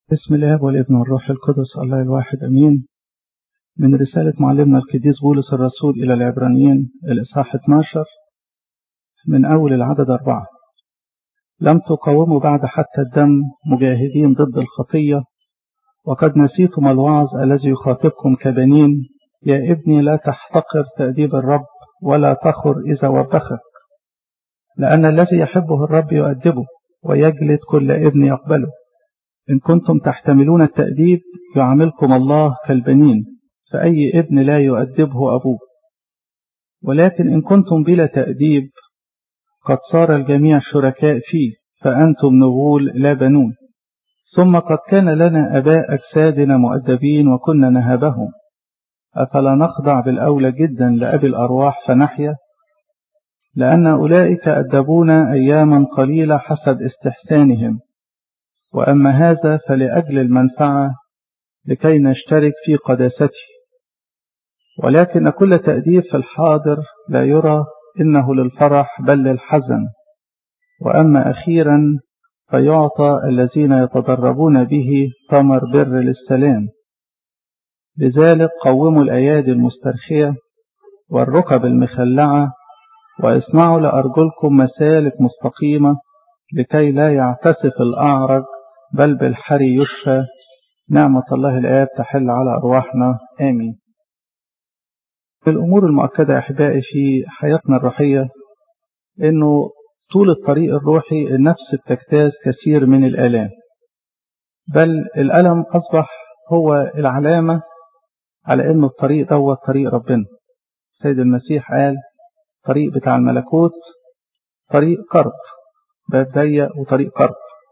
بسم الله والابن والروح القدس الله الواحد أمين من رسالة معلمنا القديس بولس الرسول إلى العبرانيين الإصحاح 12 من أول العدد أربعة لم تقاوموا بعد حتى الدم مجاهدين ضد الخطية وقد نسيتم الوعظ الذي يخاطبكم كبنين يا ابني لا تحتقر تأديب الرب ولا تخر إذا وبخك لأن الذي يحبه الرب يؤدبه ويجلد كل ابن يقبله إن كنتم تحتملون التأديب يعاملكم الله كالبنين فأي ابن لا يؤدبه أبوه ولكن إن كنتم بلا تأديب قد صار الجميع شركاء فيه فأنتم نغول لا بنون ثم قد كان لنا أباء أجسادنا مؤدبين وكنا نهابهم أفلا نخضع بالأولى جدا لأبي الأرواح فنحيا لأن أولئك أدبونا أياما قليلة حسب استحسانهم وأما هذا فلأجل المنفعة لكي نشترك في قداسته ولكن كل تأديب في الحاضر لا يرى إنه للفرح بل للحزن وأما أخيرا فيعطى الذين يتدربون به ثمر بر للسلام لذلك قوموا الأيادي المسترخية والركب المخلعة واصنعوا لأرجلكم مسالك مستقيمة لكي لا يعتسف الأعرج بل بالحري يشفى نعمة الله الآب تحل على أرواحنا آمين الأمور المؤكدة أحبائي في حياتنا الروحية أنه طول الطريق الروحي النفس بتجتاز كثير من الآلام بل الألم أصبح هو العلامة على أنه الطريق دوت طريق ربنا سيد المسيح قال طريق بتاع الملكوت طريق قرب باب ضيق وطريق قرب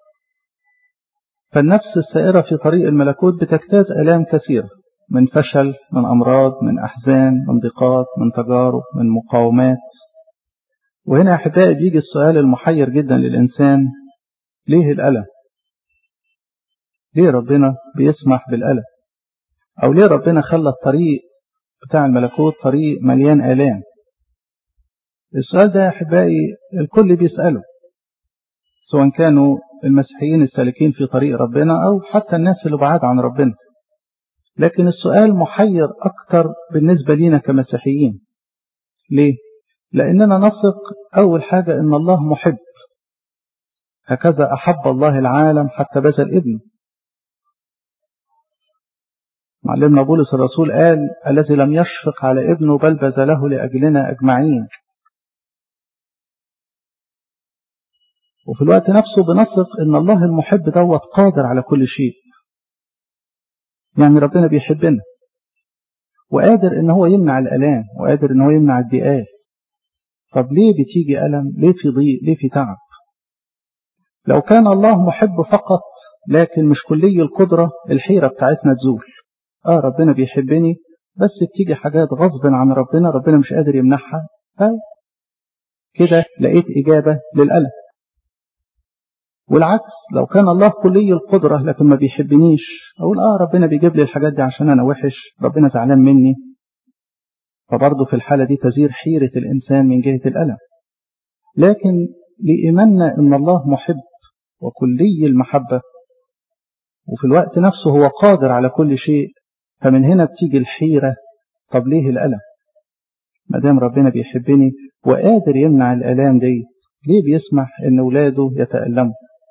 فالنفس السائرة في طريق الملكوت بتجتاز آلام كثيرة من فشل من أمراض من أحزان من ضيقات من تجارب من مقاومات وهنا يا أحبائي بيجي السؤال المحير جدا للإنسان ليه الألم ليه ربنا بيسمح بالألم أو ليه ربنا خلى الطريق بتاع الملكوت طريق مليان آلام السؤال ده يا أحبائي الكل بيسأله سواء كانوا المسيحيين السالكين في طريق ربنا أو حتى الناس اللي بعاد عن ربنا لكن السؤال محير أكتر بالنسبة لنا كمسيحيين ليه؟ لأننا نثق أول حاجة أن الله محب هكذا أحب الله العالم حتى بذل ابنه معلمنا بولس الرسول قال الذي لم يشفق على ابنه بل بذله لأجلنا أجمعين وفي الوقت نفسه بنثق ان الله المحب دوت قادر على كل شيء يعني ربنا بيحبنا وقادر ان هو يمنع الالام وقادر ان هو يمنع الضيقات طب ليه بتيجي الم ليه في ضيق ليه في تعب لو كان الله محب فقط لكن مش كلي القدرة الحيرة بتاعتنا تزول اه ربنا بيحبني بس بتيجي حاجات غصب عن ربنا ربنا مش قادر يمنعها كده لقيت إجابة للألم والعكس لو كان الله كلي القدرة لكن ما بيحبنيش أقول آه ربنا بيجيب لي الحاجات دي عشان أنا وحش ربنا زعلان مني فبرضه في الحالة دي تزير حيرة الإنسان من جهة الألم لكن لإيماننا أن الله محب وكلي المحبة وفي الوقت نفسه هو قادر على كل شيء فمن هنا بتيجي الحيرة طب ليه الألم ما دام ربنا بيحبني وقادر يمنع الآلام دي ليه بيسمح ان اولاده يتألموا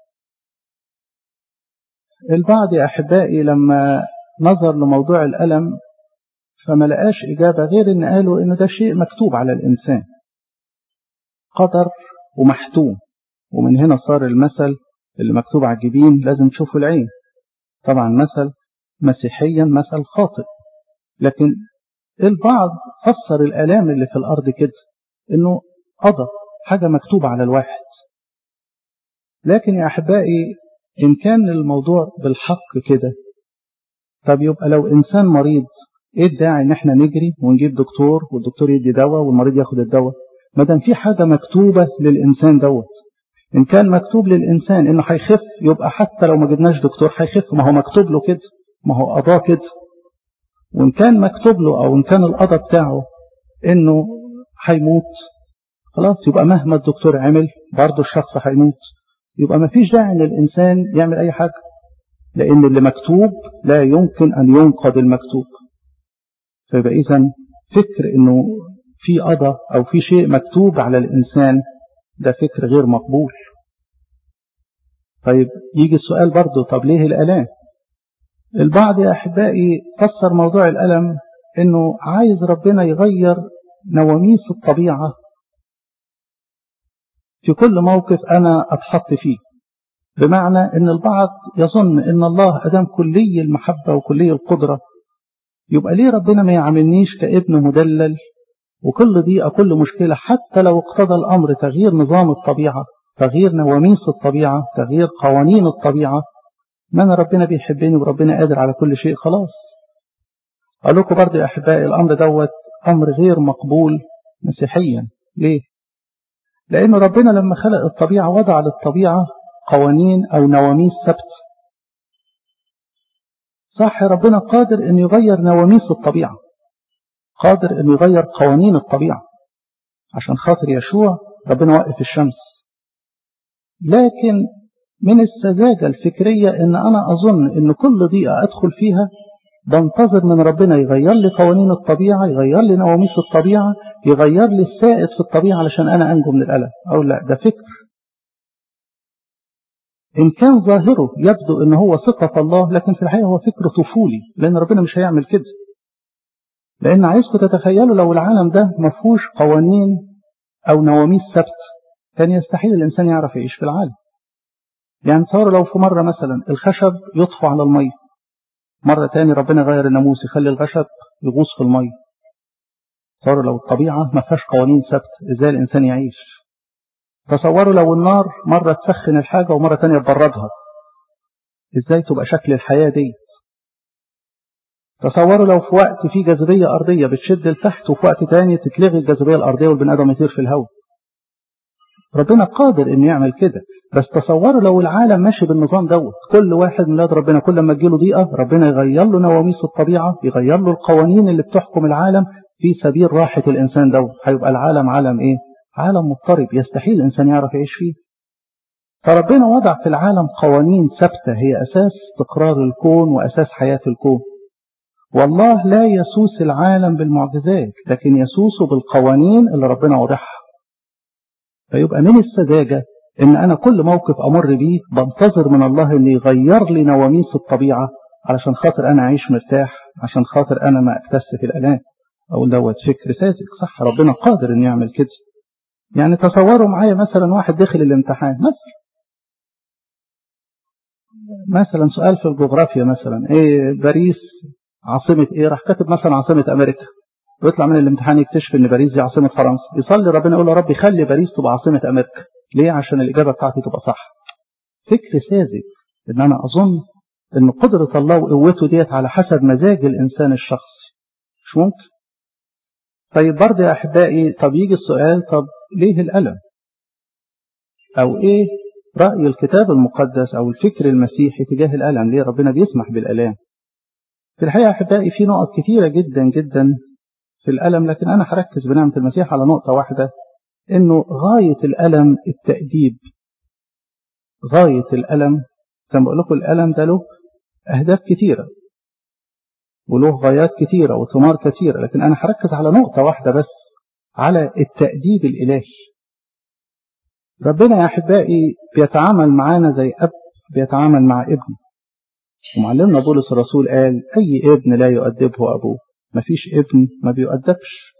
البعض يا أحبائي لما نظر لموضوع الألم فما لقاش إجابة غير إن قالوا إن ده شيء مكتوب على الإنسان قدر ومحتوم ومن هنا صار المثل اللي مكتوب على الجبين لازم تشوفه العين طبعا مثل مسيحيا مثل خاطئ لكن البعض فسر الآلام اللي في الأرض كده إنه قدر حاجة مكتوبة على الواحد لكن يا أحبائي إن كان الموضوع بالحق كده طب يبقى لو إنسان مريض إيه الداعي إن إحنا نجري ونجيب دكتور والدكتور يدي دواء والمريض ياخد الدواء ما دام في حاجة مكتوبة للإنسان دوت إن كان مكتوب للإنسان إنه هيخف يبقى حتى لو ما جبناش دكتور هيخف ما هو مكتوب له كده ما هو قضاه كده وإن كان مكتوب له أو إن كان القضاء بتاعه إنه هيموت خلاص يبقى مهما الدكتور عمل برضه الشخص هيموت يبقى ما فيش داعي ان الانسان يعمل اي حاجه لأن اللي مكتوب لا يمكن أن ينقض المكتوب فيبقى إذا فكر أنه في قضى أو في شيء مكتوب على الإنسان ده فكر غير مقبول طيب يجي السؤال برضه طب ليه الألام البعض يا أحبائي فسر موضوع الألم أنه عايز ربنا يغير نواميس الطبيعة في كل موقف أنا أتحط فيه بمعنى أن البعض يظن أن الله أدام كلي المحبة وكلي القدرة يبقى ليه ربنا ما يعاملنيش كابن مدلل وكل ضيقة كل مشكلة حتى لو اقتضى الأمر تغيير نظام الطبيعة تغيير نواميس الطبيعة تغيير قوانين الطبيعة ما أنا ربنا بيحبني وربنا قادر على كل شيء خلاص أقول لكم برضه يا أحبائي الأمر دوت أمر غير مقبول مسيحيا ليه؟ لأن ربنا لما خلق الطبيعة وضع للطبيعة قوانين أو نواميس ثابتة صح ربنا قادر أن يغير نواميس الطبيعة قادر أن يغير قوانين الطبيعة عشان خاطر يشوع ربنا وقف الشمس لكن من السذاجة الفكرية أن أنا أظن أن كل ضيقة أدخل فيها بنتظر من ربنا يغير لي قوانين الطبيعة يغير لي نواميس الطبيعة يغير لي السائد في الطبيعة علشان أنا أنجو من الألم أو لا ده فكر إن كان ظاهره يبدو أن هو ثقة الله لكن في الحقيقة هو فكر طفولي لأن ربنا مش هيعمل كده لأن عايزكم تتخيلوا لو العالم ده ما فيهوش قوانين أو نواميس ثابتة كان يستحيل الإنسان يعرف يعيش في العالم يعني تصوروا لو في مرة مثلا الخشب يطفو على المية مرة تاني ربنا غير الناموس يخلي الخشب يغوص في المية تصوروا لو الطبيعة ما فيهاش قوانين ثابتة ازاي الإنسان يعيش تصوروا لو النار مرة تسخن الحاجة ومرة تانية تبردها ازاي تبقى شكل الحياة دي تصوروا لو في وقت في جاذبية أرضية بتشد لتحت وفي وقت تاني تتلغي الجاذبية الأرضية والبني آدم يطير في الهواء ربنا قادر انه يعمل كده بس تصوروا لو العالم ماشي بالنظام دوت كل واحد من ولاد ربنا كل ما تجيله ضيقه ربنا يغير له نواميس الطبيعه يغير له القوانين اللي بتحكم العالم في سبيل راحه الانسان دوت هيبقى العالم عالم ايه عالم مضطرب يستحيل الانسان يعرف يعيش فيه فربنا وضع في العالم قوانين ثابته هي اساس استقرار الكون واساس حياه الكون والله لا يسوس العالم بالمعجزات لكن يسوس بالقوانين اللي ربنا وضعها فيبقى من السذاجة ان انا كل موقف امر بيه بنتظر من الله ان يغير لي نواميس الطبيعة علشان خاطر انا اعيش مرتاح عشان خاطر انا ما اكتس في الالام او دوت فكر ساذج صح ربنا قادر انه يعمل كده يعني تصوروا معايا مثلا واحد داخل الامتحان مثلا مثلا سؤال في الجغرافيا مثلا ايه باريس عاصمة ايه راح كاتب مثلا عاصمة امريكا ويطلع من الامتحان يكتشف ان باريس دي عاصمة فرنسا يصلي ربنا يقول له ربي خلي باريس تبقى عاصمة امريكا ليه عشان الاجابة بتاعتي تبقى صح فكر ساذج ان انا اظن ان قدرة الله وقوته ديت على حسب مزاج الانسان الشخصي مش ممكن طيب برضه يا احبائي طب يجي السؤال طب ليه الالم او ايه رأي الكتاب المقدس او الفكر المسيحي تجاه الالم ليه ربنا بيسمح بالالام في الحقيقة أحبائي في نقط كثيرة جدا جدا في الألم لكن أنا هركز بنعمة المسيح على نقطة واحدة إنه غاية الألم التأديب غاية الألم زي ما بقول لكم الألم ده له أهداف كثيرة وله غايات كثيرة وثمار كثيرة لكن أنا هركز على نقطة واحدة بس على التأديب الإلهي ربنا يا أحبائي بيتعامل معانا زي أب بيتعامل مع ابنه ومعلمنا بولس الرسول قال أي ابن لا يؤدبه أبوه مفيش ابن ما بيؤدبش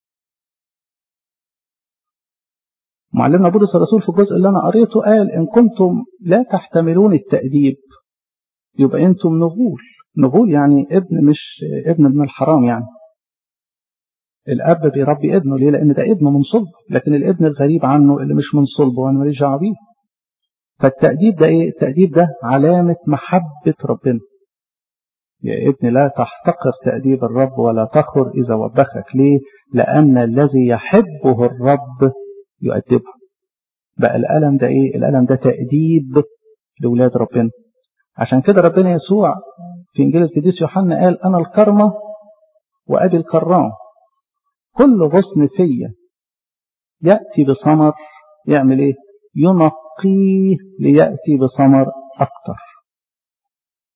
معلمنا بولس الرسول في الجزء اللي أنا قريته قال إن كنتم لا تحتملون التأديب يبقى أنتم نغول نغول يعني ابن مش ابن من الحرام يعني الأب بيربي ابنه ليه؟ لأن ده ابنه من صلبه لكن الابن الغريب عنه اللي مش من صلبه وأنا ماليش دعوة بيه فالتأديب ده إيه؟ التأديب ده علامة محبة ربنا يا ابني لا تحتقر تأديب الرب ولا تخر إذا وبخك ليه؟ لأن الذي يحبه الرب يؤدبه بقى الألم ده إيه؟ الألم ده تأديب لأولاد ربنا عشان كده ربنا يسوع في إنجيل القديس يوحنا قال أنا الكرمة وأبي الكرام كل غصن فيا يأتي بثمر يعمل إيه؟ ينقيه ليأتي بثمر أكتر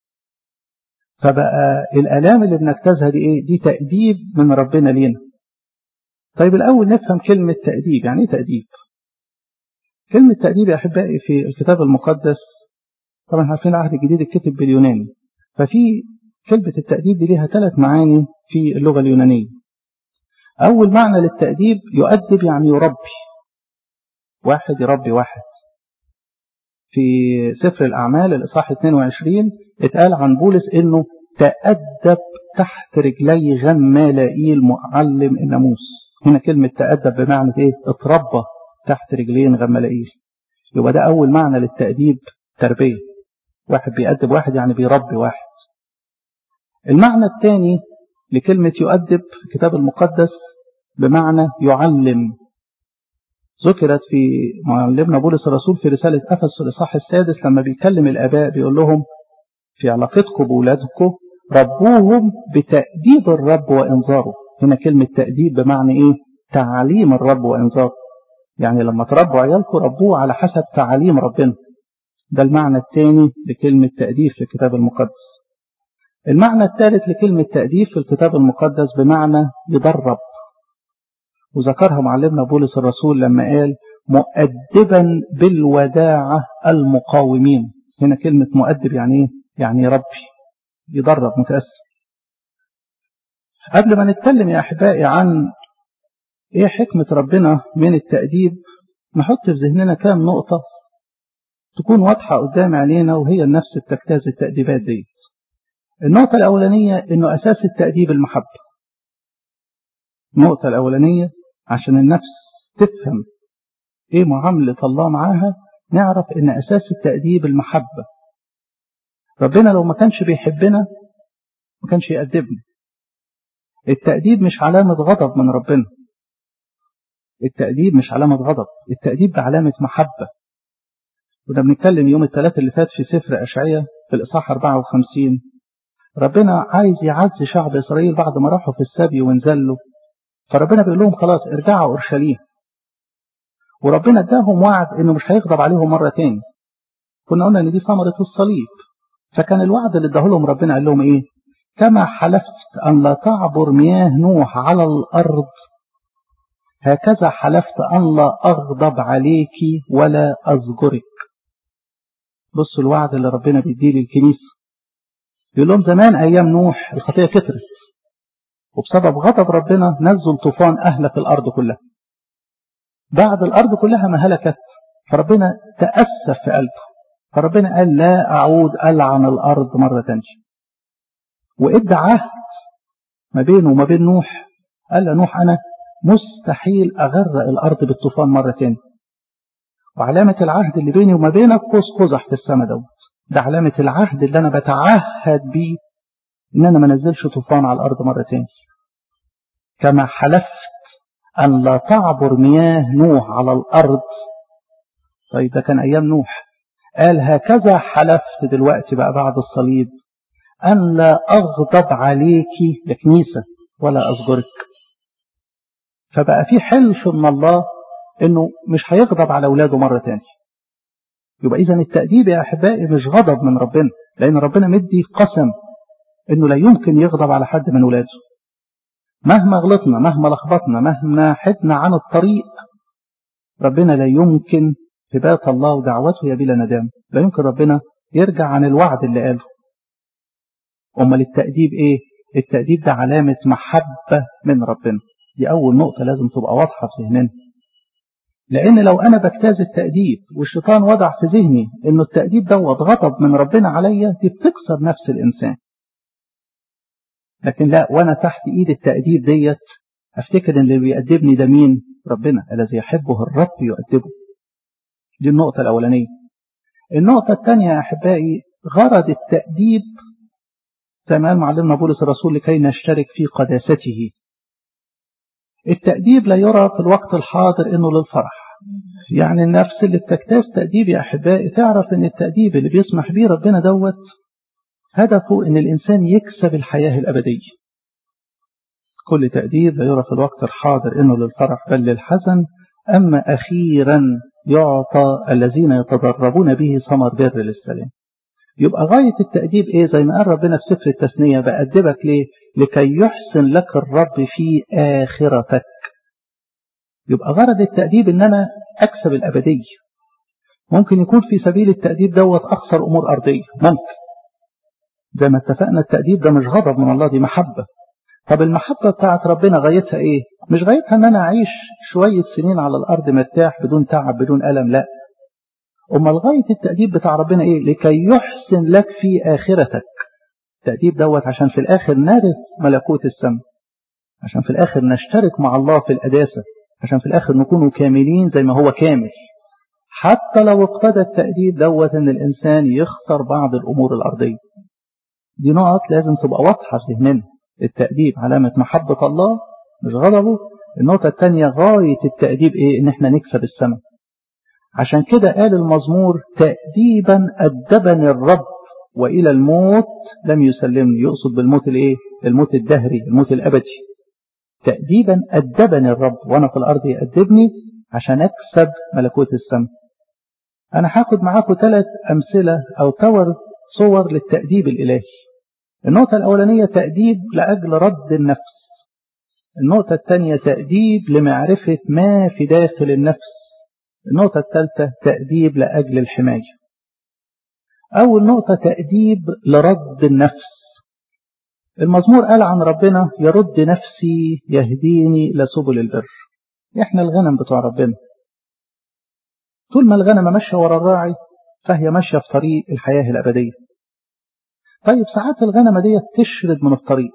فبقى الآلام اللي بنجتازها دي إيه؟ دي تأديب من ربنا لينا. طيب الأول نفهم كلمة تأديب، يعني إيه تأديب؟ كلمة تأديب يا أحبائي في الكتاب المقدس طبعا عارفين العهد الجديد اتكتب باليوناني ففي كلمة التأديب دي ليها ثلاث معاني في اللغة اليونانية أول معنى للتأديب يؤدب يعني يربي واحد يربي واحد في سفر الأعمال الإصحاح 22 اتقال عن بولس إنه تأدب تحت رجلي غمالائيل معلم الناموس هنا كلمة تأدب بمعنى إيه؟ اتربى تحت رجلين غمالائيل يبقى ده أول معنى للتأديب تربية واحد بيأدب واحد يعني بيربي واحد المعنى الثاني لكلمة يؤدب في الكتاب المقدس بمعنى يعلم ذكرت في معلمنا بولس الرسول في رسالة أفس الإصحاح السادس لما بيكلم الآباء بيقول لهم في علاقتكم بأولادكم ربوهم بتأديب الرب وإنذاره هنا كلمة تأديب بمعنى إيه تعليم الرب وإنذاره يعني لما تربوا عيالكم ربوه على حسب تعاليم ربنا ده المعنى الثاني لكلمة تأديب في الكتاب المقدس المعنى الثالث لكلمة تأديب في الكتاب المقدس بمعنى يدرب وذكرها معلمنا بولس الرسول لما قال مؤدبا بالوداعة المقاومين هنا كلمة مؤدب يعني ايه؟ يعني يربي يدرب متأسف قبل ما نتكلم يا أحبائي عن ايه حكمة ربنا من التأديب نحط في ذهننا كام نقطة تكون واضحة قدام عينينا وهي النفس بتجتاز التأديبات دي النقطة الأولانية إنه أساس التأديب المحبة النقطة الأولانية عشان النفس تفهم إيه معاملة الله معاها نعرف إن أساس التأديب المحبة ربنا لو ما كانش بيحبنا ما كانش يأدبنا التأديب مش علامة غضب من ربنا التأديب مش علامة غضب التأديب ده علامة محبة وده بنتكلم يوم الثلاث اللي فات في سفر أشعية في الإصحاح 54 ربنا عايز يعز شعب إسرائيل بعد ما راحوا في السبي ونزلوا فربنا بيقول لهم خلاص ارجعوا أورشليم وربنا اداهم وعد انه مش هيغضب عليهم مرة تاني كنا قلنا ان دي ثمرة الصليب فكان الوعد اللي اداه لهم ربنا قال لهم ايه كما حلفت ان لا تعبر مياه نوح على الارض هكذا حلفت ان لا اغضب عليك ولا ازجرك بصوا الوعد اللي ربنا بيديه للكنيسة يقول لهم زمان ايام نوح الخطية كترت وبسبب غضب ربنا نزل طوفان اهلك الارض كلها بعد الأرض كلها ما هلكت فربنا تأسف في قلبه فربنا قال لا أعود ألعن الأرض مرة تانية وإدى عهد ما بينه وما بين نوح قال له نوح أنا مستحيل أغرق الأرض بالطوفان مرة تانية وعلامة العهد اللي بيني وما بينك قوس قزح في السماء دوت ده علامة العهد اللي أنا بتعهد بيه إن أنا ما نزلش طوفان على الأرض مرة تانية كما حلفت أن لا تعبر مياه نوح على الأرض طيب ده كان أيام نوح قال هكذا حلفت دلوقتي بقى بعد الصليب أن لا أغضب عليك يا كنيسة ولا أصبرك فبقى في حلف من الله أنه مش هيغضب على أولاده مرة تانية يبقى إذا التأديب يا أحبائي مش غضب من ربنا لأن ربنا مدي قسم أنه لا يمكن يغضب على حد من أولاده مهما غلطنا مهما لخبطنا مهما حدنا عن الطريق ربنا لا يمكن ثبات الله ودعوته يا بلا ندام لا يمكن ربنا يرجع عن الوعد اللي قاله أمال التأديب إيه التأديب ده علامة محبة من ربنا دي أول نقطة لازم تبقى واضحة في ذهننا لأن لو أنا بجتاز التأديب والشيطان وضع في ذهني إنه التأديب دوت غضب من ربنا عليا دي بتكسر نفس الإنسان لكن لا وانا تحت ايد التأديب ديت افتكر ان اللي بيأدبني ده مين ربنا الذي يحبه الرب يؤدبه دي النقطة الأولانية النقطة الثانية يا أحبائي غرض التأديب زي ما قال معلمنا بولس الرسول لكي نشترك في قداسته التأديب لا يرى في الوقت الحاضر انه للفرح يعني النفس اللي بتجتاز تأديب يا أحبائي تعرف ان التأديب اللي بيسمح بيه ربنا دوت هدفه ان الانسان يكسب الحياة الابدية كل تأديب لا يرى في الوقت الحاضر انه للفرح بل للحزن اما اخيرا يعطى الذين يتدربون به ثمر بر للسلام يبقى غاية التأديب إيه زي ما قال ربنا في سفر التثنية بأدبك ليه لكي يحسن لك الرب في آخرتك يبقى غرض التأديب إن أنا أكسب الأبدية ممكن يكون في سبيل التأديب دوت أخسر أمور أرضية ممكن زي ما اتفقنا التأديب ده مش غضب من الله دي محبة طب المحبة بتاعت ربنا غايتها إيه مش غايتها إن أنا أعيش شوية سنين على الأرض مرتاح بدون تعب بدون ألم لا أما الغاية التأديب بتاع ربنا إيه لكي يحسن لك في آخرتك التأديب دوت عشان في الآخر نرث ملكوت السماء عشان في الآخر نشترك مع الله في القداسة عشان في الآخر نكون كاملين زي ما هو كامل حتى لو اقتضى التأديب دوت ان الانسان يخسر بعض الامور الارضية دي نقط لازم تبقى واضحة في ذهننا التأديب علامة محبة الله مش غضبه النقطة الثانية غاية التأديب ايه ان احنا نكسب السماء عشان كده قال المزمور تأديبا أدبني الرب وإلى الموت لم يسلمني يقصد بالموت الايه الموت الدهري الموت الأبدي تأديبا أدبني الرب وأنا في الأرض يأدبني عشان أكسب ملكوت السماء أنا هاخد معاكم ثلاث أمثلة أو تور صور للتأديب الإلهي النقطة الأولانية تأديب لأجل رد النفس النقطة الثانية تأديب لمعرفة ما في داخل النفس النقطة الثالثة تأديب لأجل الحماية أول نقطة تأديب لرد النفس المزمور قال عن ربنا يرد نفسي يهديني لسبل البر احنا الغنم بتوع ربنا طول ما الغنم ماشية ورا الراعي فهي ماشية في طريق الحياة الأبدية طيب ساعات الغنمة دي تشرد من الطريق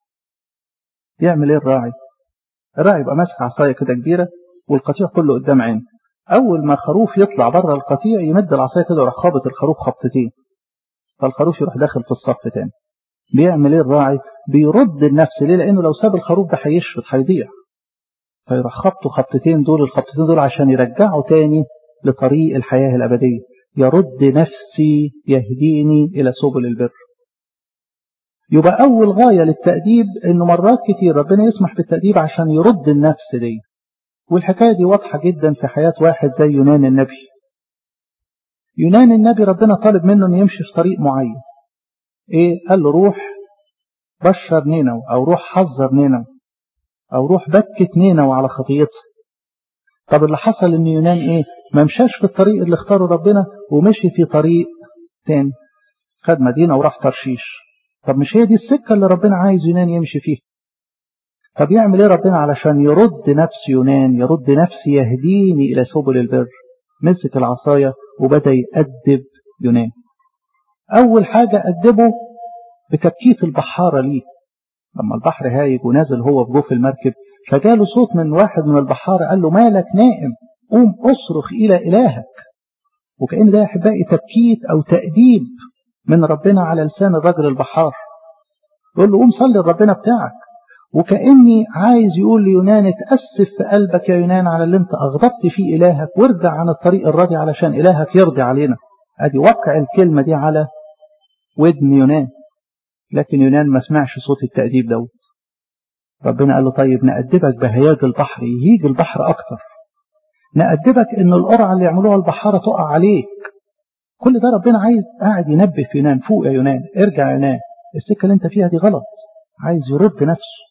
يعمل ايه الراعي الراعي يبقى ماسك عصاية كده كبيرة والقطيع كله قدام عينه أول ما الخروف يطلع بره القطيع يمد العصاية كده ويروح خابط الخروف خبطتين فالخروف يروح داخل في الصف تاني بيعمل ايه الراعي بيرد النفس ليه لأنه لو ساب الخروف ده هيشرد هيضيع فيروح خبطه خبطتين دول الخبطتين دول عشان يرجعه تاني لطريق الحياة الأبدية يرد نفسي يهديني إلى سبل البر يبقى أول غاية للتأديب إنه مرات كتير ربنا يسمح بالتأديب عشان يرد النفس دي والحكاية دي واضحة جدا في حياة واحد زي يونان النبي يونان النبي ربنا طالب منه إنه يمشي في طريق معين إيه قال له روح بشر نينو أو روح حذر نينو أو روح بكت نينو على خطيتها طب اللي حصل إن يونان إيه ما مشاش في الطريق اللي اختاره ربنا ومشي في طريق تاني خد مدينة وراح ترشيش طب مش هي دي السكة اللي ربنا عايز يونان يمشي فيها طب يعمل ايه ربنا علشان يرد نفس يونان يرد نفسي يهديني إلى سبل البر مسك العصاية وبدأ يأدب يونان أول حاجة أدبه بتبكيت البحارة ليه لما البحر هايج ونازل هو في جوف المركب فجاله صوت من واحد من البحارة قال له مالك نائم قوم اصرخ إلى إلهك وكأن ده يا أحبائي تبكيت أو تأديب من ربنا على لسان الرجل البحار يقول له قوم صلي لربنا بتاعك وكأني عايز يقول ليونان اتأسف في قلبك يا يونان على اللي انت أغضبت فيه إلهك وارجع عن الطريق الراضي علشان إلهك يرضي علينا ادي وقع الكلمة دي على ودن يونان لكن يونان ما سمعش صوت التأديب دوت ربنا قال له طيب نأدبك بهياج البحر يهيج البحر أكتر نأدبك إن القرعة اللي يعملوها البحارة تقع عليك كل ده ربنا عايز قاعد ينبه في يونان فوق يا يونان ارجع يا يونان السكة اللي انت فيها دي غلط عايز يرد نفسه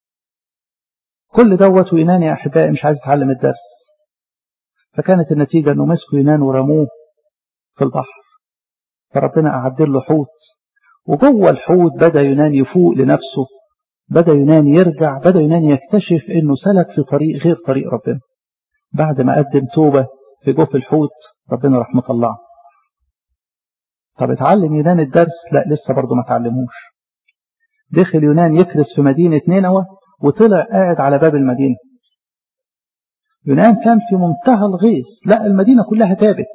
كل دوت ويونان يا أحبائي مش عايز يتعلم الدرس فكانت النتيجة أنه مسكوا يونان ورموه في البحر فربنا أعد له حوت وجوه الحوت بدأ يونان يفوق لنفسه بدأ يونان يرجع بدأ يونان يكتشف أنه سلك في طريق غير طريق ربنا بعد ما قدم توبة في جوف الحوت ربنا راح مطلعه طب اتعلم يونان الدرس لا لسه برضه ما تعلموش دخل يونان يكرس في مدينة نينوى وطلع قاعد على باب المدينة يونان كان في منتهى الغيظ لا المدينة كلها تابت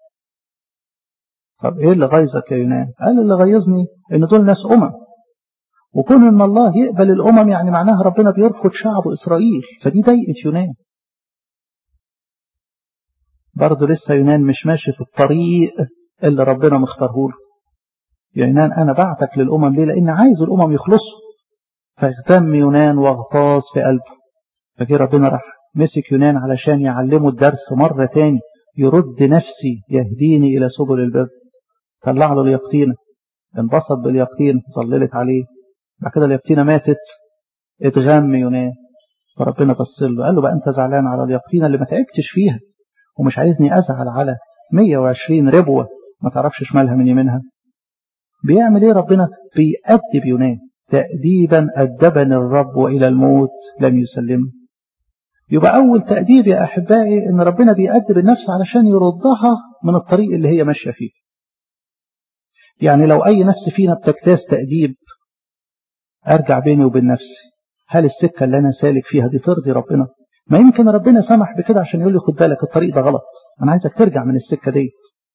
طب ايه اللي غيظك يا يونان قال اللي غيظني ان دول ناس امم وكون ان الله يقبل الامم يعني معناها ربنا بيرفض شعب اسرائيل فدي ضايقت يونان برضه لسه يونان مش ماشي في الطريق اللي ربنا مختاره له يا يونان انا بعتك للامم ليه لان عايز الامم يخلصوا فاغتم يونان واغتاظ في قلبه فجي ربنا راح مسك يونان علشان يعلمه الدرس مرة تاني يرد نفسي يهديني إلى سبل البر طلع له اليقطينة انبسط باليقطين ظللت عليه بعد كده اليقطينة ماتت اتغم يونان فربنا بص له قال له بقى انت زعلان على اليقطينة اللي ما تعبتش فيها ومش عايزني ازعل على 120 ربوة ما تعرفش شمالها من يمينها بيعمل ايه ربنا بيأدب يونان تأديبا أدبني الرب وإلى الموت لم يسلم يبقى أول تأديب يا أحبائي إن ربنا بيأدب النفس علشان يردها من الطريق اللي هي ماشية فيه يعني لو أي نفس فينا بتجتاز تأديب أرجع بيني وبين نفسي هل السكة اللي أنا سالك فيها دي ترضي ربنا ما يمكن ربنا سمح بكده عشان يقول لي خد بالك الطريق ده غلط أنا عايزك ترجع من السكة دي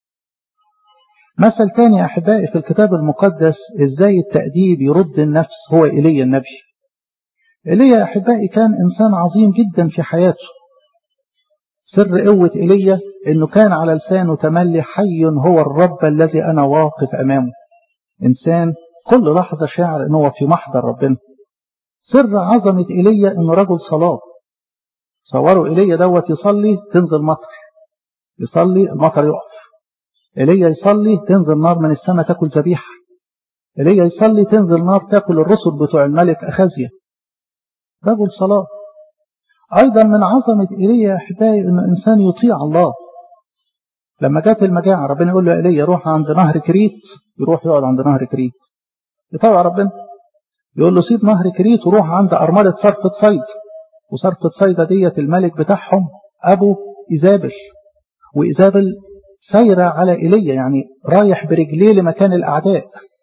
مثل تاني يا أحبائي في الكتاب المقدس إزاي التأديب يرد النفس هو إيليا النبي إيليا يا أحبائي كان إنسان عظيم جدا في حياته سر قوة إيليا إنه كان على لسانه تملي حي هو الرب الذي أنا واقف أمامه إنسان كل لحظة شاعر إنه هو في محضر ربنا سر عظمة إيليا إنه رجل صلاة صوروا إيليا دوت يصلي تنزل مطر يصلي المطر يقف إيليا يصلي تنزل نار من السماء تاكل ذبيحة إيليا يصلي تنزل نار تاكل الرسل بتوع الملك أخازيا رجل صلاة أيضا من عظمة إيليا أحبائي أنه إنسان يطيع الله لما جات المجاعة ربنا يقول له إيليا روح عند نهر كريت يروح يقعد عند نهر كريت يطوع ربنا يقول له سيب نهر كريت وروح عند أرملة صرفة صيد وصرفة صيدا ديت الملك بتاعهم أبو إيزابل وإيزابل سايرة على إيليا يعني رايح برجليه لمكان الأعداء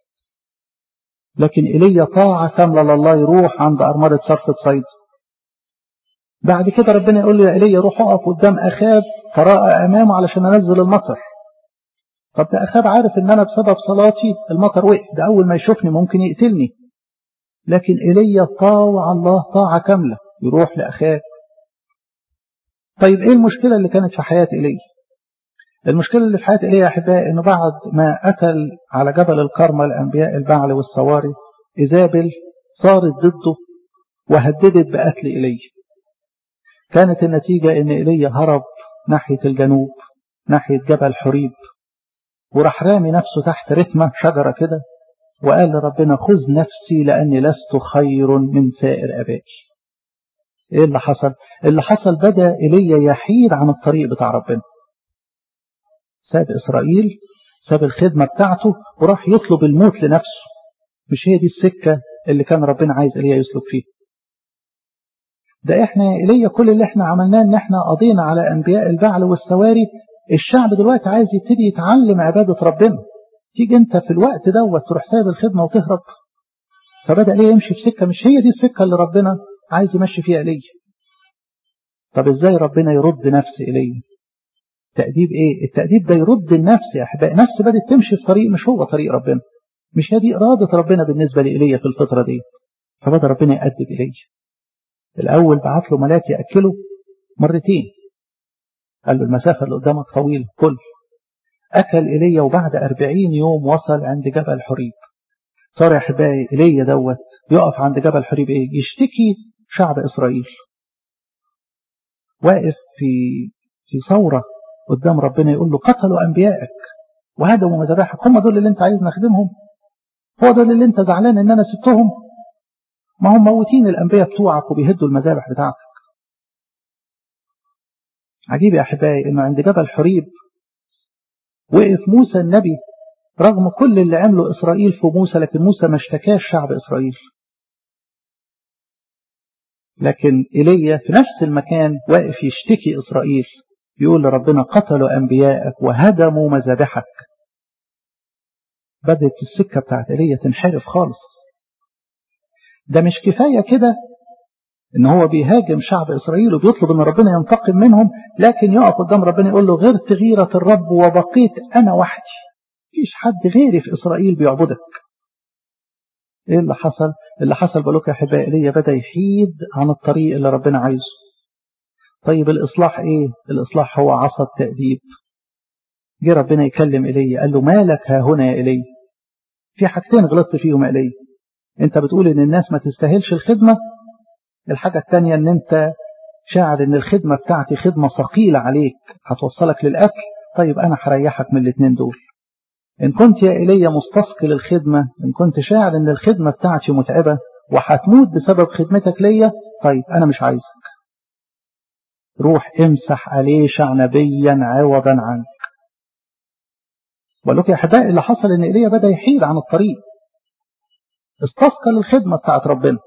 لكن إيليا طاعة كاملة لله يروح عند أرملة صرفة صيد بعد كده ربنا يقول له يا إيليا روح اقف قدام أخاب تراءى أمامه علشان أنزل المطر طب ده أخاب عارف إن أنا بسبب صلاتي المطر وقف ده أول ما يشوفني ممكن يقتلني لكن إيليا طاوع الله طاعة كاملة يروح لأخاب طيب إيه المشكلة اللي كانت في حياة إيليا المشكلة اللي في حياة إيليا يا أحبائي إنه بعد ما قتل على جبل الكرمل الأنبياء البعل والصواري إيزابل صارت ضده وهددت بقتل إيليا كانت النتيجة إن إيليا هرب ناحية الجنوب ناحية جبل حريب وراح رامي نفسه تحت رتمة شجرة كده وقال لربنا خذ نفسي لأني لست خير من سائر أبائي إيه اللي حصل؟ اللي حصل بدأ إيليا يحيد عن الطريق بتاع ربنا ساب إسرائيل ساب الخدمة بتاعته وراح يطلب الموت لنفسه مش هي دي السكة اللي كان ربنا عايز إيليا يسلك فيها ده احنا إيليا كل اللي احنا عملناه ان احنا قضينا على انبياء البعل والسواري الشعب دلوقتي عايز يبتدي يتعلم عبادة ربنا تيجي انت في الوقت دوت تروح سايب الخدمة وتهرب فبدأ ليه يمشي في سكة مش هي دي السكة اللي ربنا عايز يمشي فيها إيليا طب ازاي ربنا يرد نفس إيليا تأديب ايه التأديب ده يرد النفس يا احبائي نفس بدأت تمشي في طريق مش هو طريق ربنا مش هي دي إرادة ربنا بالنسبة لإيليا في الفترة دي فبدأ ربنا يأدب إيليا الأول بعت له ملاك يأكله مرتين قال له المسافة اللي قدامك طويلة كل أكل إيليا وبعد أربعين يوم وصل عند جبل حريب صار يا أحبائي إيليا دوت يقف عند جبل حريب إيه يشتكي شعب إسرائيل واقف في في ثورة قدام ربنا يقول له قتلوا أنبيائك وهدموا مذابحك هم دول اللي أنت عايز نخدمهم هو دول اللي أنت زعلان إن أنا سبتهم ما هم موتين الأنبياء بتوعك وبيهدوا المذابح بتاعتك عجيب يا أحبائي إنه عند جبل حريب وقف موسى النبي رغم كل اللي عمله إسرائيل في موسى لكن موسى ما اشتكاش شعب إسرائيل لكن إيليا في نفس المكان واقف يشتكي إسرائيل يقول لربنا قتلوا أنبيائك وهدموا مذابحك بدأت السكة بتاعت إيليا تنحرف خالص ده مش كفاية كده ان هو بيهاجم شعب اسرائيل وبيطلب ان ربنا ينتقم منهم لكن يقف قدام ربنا يقول له غيرت غيرة الرب وبقيت انا وحدي مفيش حد غيري في اسرائيل بيعبدك ايه اللي حصل اللي حصل بقولك يا احبائي ايليا بدا يحيد عن الطريق اللي ربنا عايزه طيب الاصلاح ايه الاصلاح هو عصا التاديب جه ربنا يكلم ايليا قال له مالك ها هنا يا ايليا في حاجتين غلطت فيهم يا ايليا انت بتقول ان الناس ما تستاهلش الخدمة الحاجة التانية ان انت شاعر ان الخدمة بتاعتي خدمة ثقيلة عليك هتوصلك للأكل طيب انا هريحك من الاثنين دول إن كنت يا إيليا مستثقل الخدمة إن كنت شاعر إن الخدمة بتاعتي متعبة وهتموت بسبب خدمتك ليا طيب أنا مش عايزك روح امسح أليشع نبيا عوضا عنك بقول لكم يا أحبائي اللي حصل إن إيليا بدأ يحيد عن الطريق استثقل الخدمة بتاعت ربنا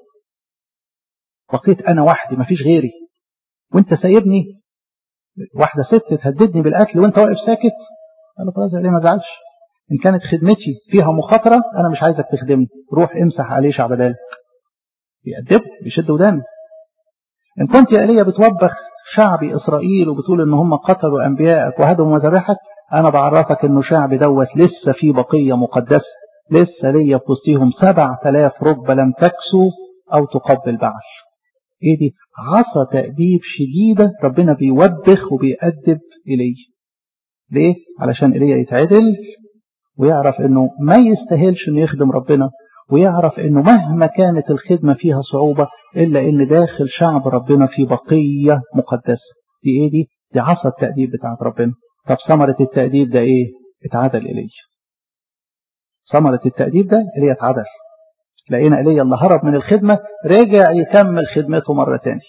بقيت أنا وحدي مفيش غيري وانت سايبني واحدة ست تهددني بالقتل وانت واقف ساكت قال له خلاص ليه ما زعلش ان كانت خدمتي فيها مخاطرة انا مش عايزك تخدمني روح امسح عليه شعبدالك بيأدبه بيشد ودانه ان كنت يا ايليا بتوبخ شعبي اسرائيل وبتقول ان هم قتلوا انبيائك وهدموا مذابحك انا بعرفك انه شعب دوت لسه في بقية مقدسة لسه ليا في وسطهم سبع تلاف ركبة لم تكسو او تقبل بعل ايه دي عصا تأديب شديدة ربنا بيوبخ وبيأدب إليه ليه علشان إليه يتعدل ويعرف انه ما يستاهلش انه يخدم ربنا ويعرف انه مهما كانت الخدمة فيها صعوبة الا ان داخل شعب ربنا في بقية مقدسة دي ايه دي دي عصا التأديب بتاعت ربنا طب ثمرة التأديب ده ايه اتعدل إليه ثمرة التأديب ده إليه اتعدل لقينا إليه اللي هرب من الخدمة رجع يكمل خدمته مرة تاني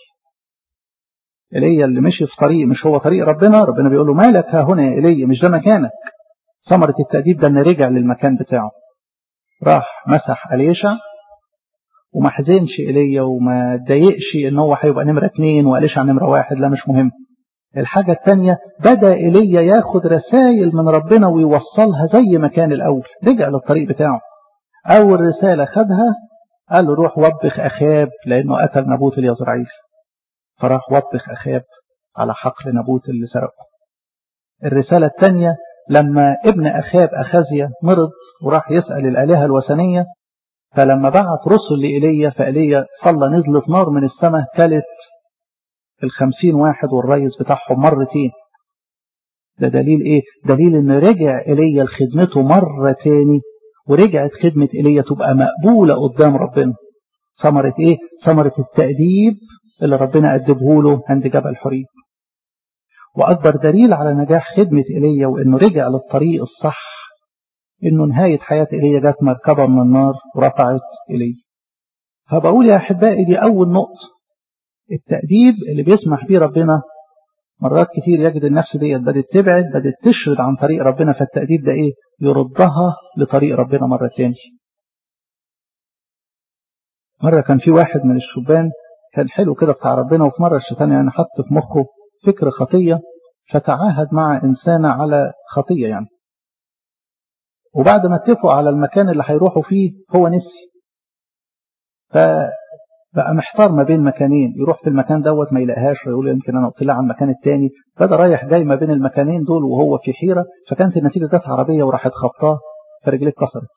إليه اللي مشي في طريق مش هو طريق ربنا ربنا بيقول له مالك ها هنا يا إليه مش ده مكانك ثمرة التأديب ده انه رجع للمكان بتاعه راح مسح أليشع وما حزنش إليه وما ضايقش ان هو هيبقى نمرة اتنين وأليشع نمرة واحد لا مش مهم الحاجة التانية بدأ إليه ياخد رسائل من ربنا ويوصلها زي ما كان الأول رجع للطريق بتاعه أول رسالة خدها قال له روح وبخ أخاب لأنه قتل نبوت اليزرعيل فراح وبخ أخاب على حقل نبوت اللي سرقه الرسالة الثانية لما ابن أخاب أخزية مرض وراح يسأل الآلهة الوثنية فلما بعت رسل لإيليا فإيليا صلى نزلت نار من السماء كلت الخمسين واحد والريس بتاعهم مرتين ده دليل ايه دليل ان رجع إيليا لخدمته مرة تاني ورجعت خدمة إيليا تبقى مقبولة قدام ربنا ثمرة ايه ثمرة التأديب اللي ربنا أدبه له عند جبل حريب وأكبر دليل على نجاح خدمة إيليا وإنه رجع للطريق الصح إنه نهاية حياة إيليا جت مركبة من النار ورفعت إيليا فبقول يا أحبائي دي أول نقطة التأديب اللي بيسمح بيه ربنا مرات كتير يجد النفس دي بدأت تبعد بدأت تشرد عن طريق ربنا فالتأديب ده إيه يردها لطريق ربنا مرة تاني مرة كان في واحد من الشبان كان حلو كده بتاع ربنا وفي مرة الشيطان يعني حط في مخه فكر خطية فتعاهد مع إنسانة على خطية يعني وبعد ما اتفقوا على المكان اللي هيروحوا فيه هو نسي فبقى محتار ما بين مكانين يروح في المكان دوت ما يلاقيهاش ويقول يمكن انا قلت له عن المكان التاني فده رايح جاي ما بين المكانين دول وهو في حيرة فكانت النتيجة جت عربية وراحت خبطاه فرجليه اتكسرت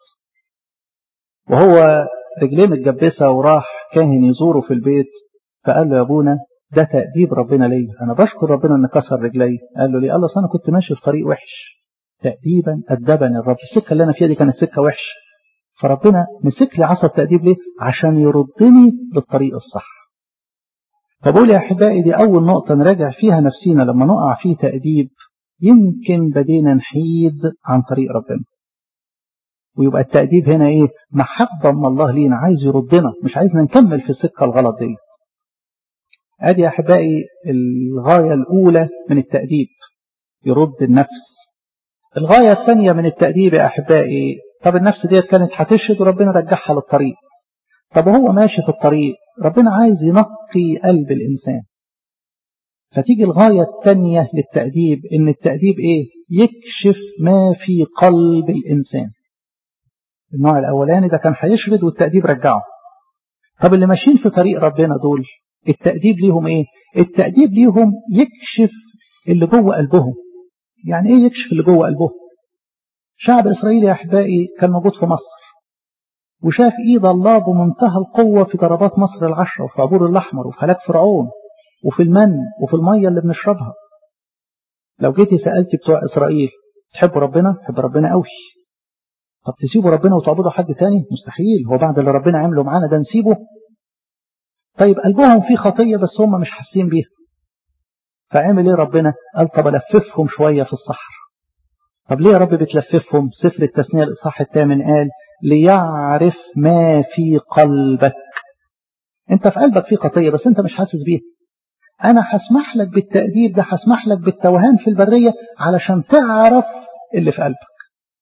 وهو رجليه متجبسة وراح كاهن يزوره في البيت فقال له يا ابونا ده تأديب ربنا ليا أنا بشكر ربنا إن كسر رجلي قال له ليه قال له أنا كنت ماشي في طريق وحش تأديبا أدبني الرب السكة اللي أنا فيها دي كانت سكة وحش فربنا مسك لي عصا التأديب ليه عشان يردني للطريق الصح فبقول يا أحبائي دي أول نقطة نراجع فيها نفسينا لما نقع في تأديب يمكن بدينا نحيد عن طريق ربنا ويبقى التأديب هنا إيه محبة من الله لينا عايز يردنا مش عايزنا نكمل في السكة الغلط دي ادي يا احبائي الغاية الاولى من التأديب يرد النفس الغاية الثانية من التأديب يا احبائي طب النفس ديت كانت هتشهد وربنا رجعها للطريق طب هو ماشي في الطريق ربنا عايز ينقي قلب الانسان فتيجي الغاية الثانية للتأديب ان التأديب ايه يكشف ما في قلب الانسان النوع الاولاني ده كان هيشرد والتأديب رجعه طب اللي ماشيين في طريق ربنا دول التأديب ليهم ايه التأديب ليهم يكشف اللي جوه قلبهم يعني ايه يكشف اللي جوه قلبهم شعب اسرائيل يا احبائي كان موجود في مصر وشاف ايد الله بمنتهى القوة في ضربات مصر العشرة وفي عبور الاحمر وفي هلاك فرعون وفي المن وفي المية اللي بنشربها لو جيتي سألتي بتوع اسرائيل تحبوا ربنا تحب ربنا قوي طب تسيبوا ربنا وتعبدوا حد تاني مستحيل هو بعد اللي ربنا عمله معانا ده نسيبه طيب قلبهم فيه خطية بس هم مش حاسين بيها فعمل ايه ربنا قال طب الففهم شوية في الصحراء طب ليه يا رب بتلففهم سفر التثنية الإصحاح الثامن قال ليعرف ما في قلبك انت في قلبك في خطية بس انت مش حاسس بيها انا هسمح لك بالتأديب ده هسمح لك بالتوهان في البرية علشان تعرف اللي في قلبك